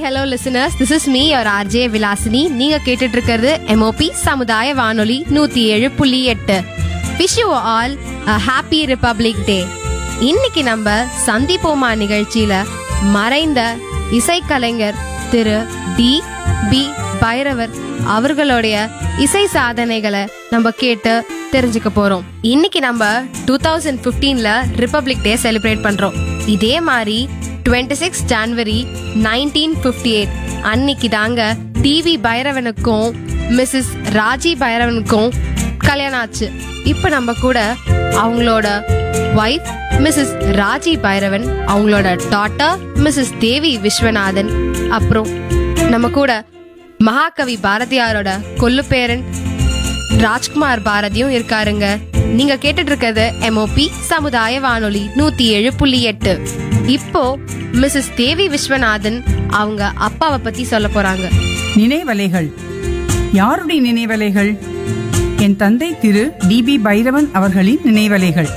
hello listeners this is me ஒரு RJ Vilasini நீங்க கேட்டுட்டு இருக்கிறது எம்ஓபி சமுதாய வானொலி நூத்தி ஏழு புள்ளி எட்டு wish you all happy republic day இன்னைக்கு நம்ம சந்திப்போமா நிகழ்ச்சியில மறைந்த இசைக்கலைஞர் திரு டி பி பைரவர் அவர்களுடைய இசை சாதனைகளை நம்ம கேட்டு தெரிஞ்சுக்க போறோம் இன்னைக்கு நம்ம டூ தௌசண்ட் பிப்டீன்ல ரிபப்ளிக் டே செலிப்ரேட் பண்றோம் இதே மாதிரி twenty six January nineteen fifty eight அன்னைக்கு தாங்க டிவி பைரவனுக்கும் மிஸ்ஸஸ் ராஜி பைரவனுக்கும் கல்யாணம் ஆச்சு இப்போ நம்ம கூட அவங்களோட ஒய்ஃப் மிஸ்ஸஸ் ராஜி பைரவன் அவங்களோட டாட்டர் மிஸ்ஸஸ் தேவி விஸ்வநாதன் அப்புறம் நம்ம கூட மகாகவி பாரதியாரோட கொல்லுப்பேரன் ராஜ்குமார் பாரதியும் இருக்காருங்க நீங்க கேட்டுட்டு இருக்கிறது எம்ஓபி சமுதாய வானொலி நூத்தி ஏழு புள்ளி எட்டு இப்போ மிஸ்ஸஸ் தேவி விஸ்வநாதன் அவங்க அப்பாவை பத்தி சொல்ல போறாங்க நினைவலைகள் யாருடைய நினைவலைகள் என் தந்தை திரு டிபி பைரவன் அவர்களின் நினைவலைகள்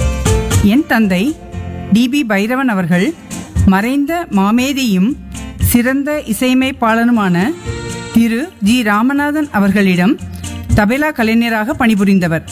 என் தந்தை டிபி பைரவன் அவர்கள் மறைந்த மாமேதியும் சிறந்த இசையமைப்பாளனுமான திரு ஜி ராமநாதன் அவர்களிடம் தபேலா கலைஞராக பணிபுரிந்தவர்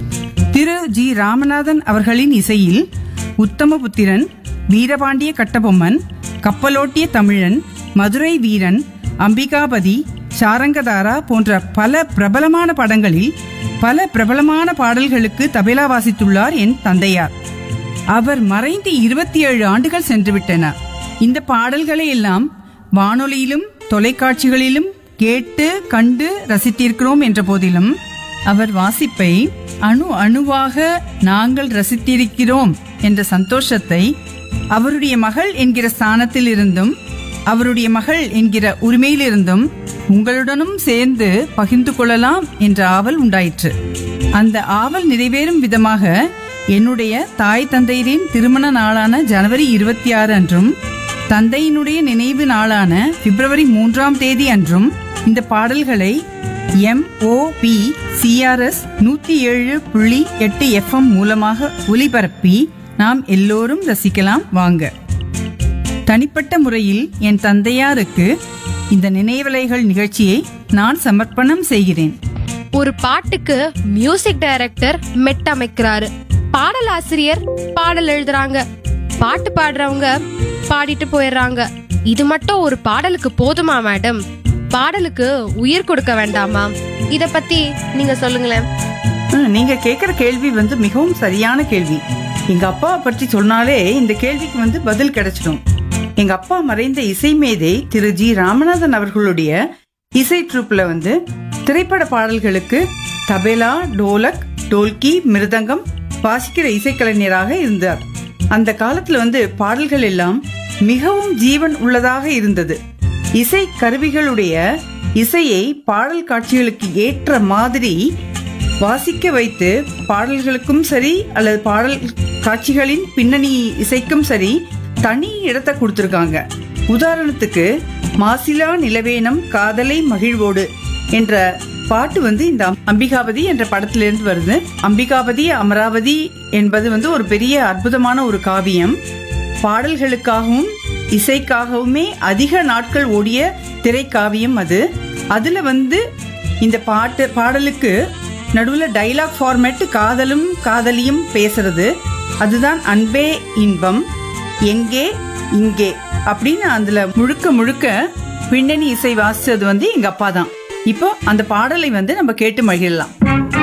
திரு ஜி ராமநாதன் அவர்களின் இசையில் உத்தமபுத்திரன் வீரபாண்டிய கட்டபொம்மன் கப்பலோட்டிய தமிழன் மதுரை வீரன் அம்பிகாபதி சாரங்கதாரா போன்ற பல பிரபலமான படங்களில் பல பிரபலமான பாடல்களுக்கு தபேலா வாசித்துள்ளார் என் தந்தையார் அவர் மறைந்து இருபத்தி ஏழு ஆண்டுகள் சென்றுவிட்டன இந்த பாடல்களை எல்லாம் வானொலியிலும் தொலைக்காட்சிகளிலும் கேட்டு கண்டு ரசித்திருக்கிறோம் என்ற போதிலும் அவர் வாசிப்பை அணு அணுவாக நாங்கள் ரசித்திருக்கிறோம் என்ற சந்தோஷத்தை அவருடைய மகள் என்கிற ஸ்தானத்தில் இருந்தும் அவருடைய மகள் என்கிற உரிமையிலிருந்தும் உங்களுடனும் சேர்ந்து பகிர்ந்து கொள்ளலாம் என்ற ஆவல் உண்டாயிற்று அந்த ஆவல் நிறைவேறும் விதமாக என்னுடைய தாய் தந்தையரின் திருமண நாளான ஜனவரி இருபத்தி ஆறு அன்றும் தந்தையினுடைய நினைவு நாளான பிப்ரவரி மூன்றாம் தேதி அன்றும் இந்த பாடல்களை எம் ஓ பி சிஆர்எஸ் நூத்தி ஏழு புள்ளி எட்டு எஃப்எம் மூலமாக ஒலிபரப்பி நாம் எல்லோரும் ரசிக்கலாம் வாங்க தனிப்பட்ட முறையில் என் தந்தையாருக்கு இந்த நினைவலைகள் நிகழ்ச்சியை நான் சமர்ப்பணம் செய்கிறேன் ஒரு பாட்டுக்கு மியூசிக் டைரக்டர் மெட்டமைக்கிறாரு பாடலாசிரியர் பாடல் எழுதுறாங்க பாட்டு பாடுறவங்க பாடிட்டு போயிடுறாங்க இது மட்டும் ஒரு பாடலுக்கு போதுமா மேடம் பாடலுக்கு உயிர் கொடுக்க வேண்டாமா இத பத்தி நீங்க சொல்லுங்களேன் ம், நீங்க கேக்குற கேள்வி வந்து மிகவும் சரியான கேள்வி எங்க அப்பாவை பற்றி சொன்னாலே இந்த கேள்விக்கு வந்து பதில் கிடைச்சிடும் எங்க அப்பா மறைந்த இசை மேதை திரு ஜி ராமநாதன் அவர்களுடைய இசை ட்ரூப்ல வந்து திரைப்பட பாடல்களுக்கு தபேலா டோலக் டோல்கி மிருதங்கம் வாசிக்கிற இசைக்கலைஞராக இருந்தார் அந்த காலத்துல வந்து பாடல்கள் எல்லாம் மிகவும் ஜீவன் உள்ளதாக இருந்தது இசை கருவிகளுடைய இசையை பாடல் காட்சிகளுக்கு ஏற்ற மாதிரி வாசிக்க வைத்து பாடல்களுக்கும் சரி அல்லது பாடல் காட்சிகளின் பின்னணி இசைக்கும் சரி தனி இடத்தை கொடுத்திருக்காங்க உதாரணத்துக்கு மாசிலா நிலவேனம் காதலை மகிழ்வோடு என்ற பாட்டு வந்து இந்த அம்பிகாபதி என்ற படத்திலிருந்து வருது அம்பிகாபதி அமராவதி என்பது வந்து ஒரு பெரிய அற்புதமான ஒரு காவியம் பாடல்களுக்காகவும் இசைக்காகவுமே அதிக நாட்கள் ஓடிய திரைக்காவியம் அது அதுல வந்து இந்த பாட்டு பாடலுக்கு நடுவுல டைலாக் ஃபார்மேட் காதலும் காதலியும் பேசுறது அதுதான் அன்பே இன்பம் எங்கே இங்கே அப்படின்னு அதுல முழுக்க முழுக்க பின்னணி இசை வாசிச்சது வந்து எங்க அப்பா தான் இப்போ அந்த பாடலை வந்து நம்ம கேட்டு மகிழலாம்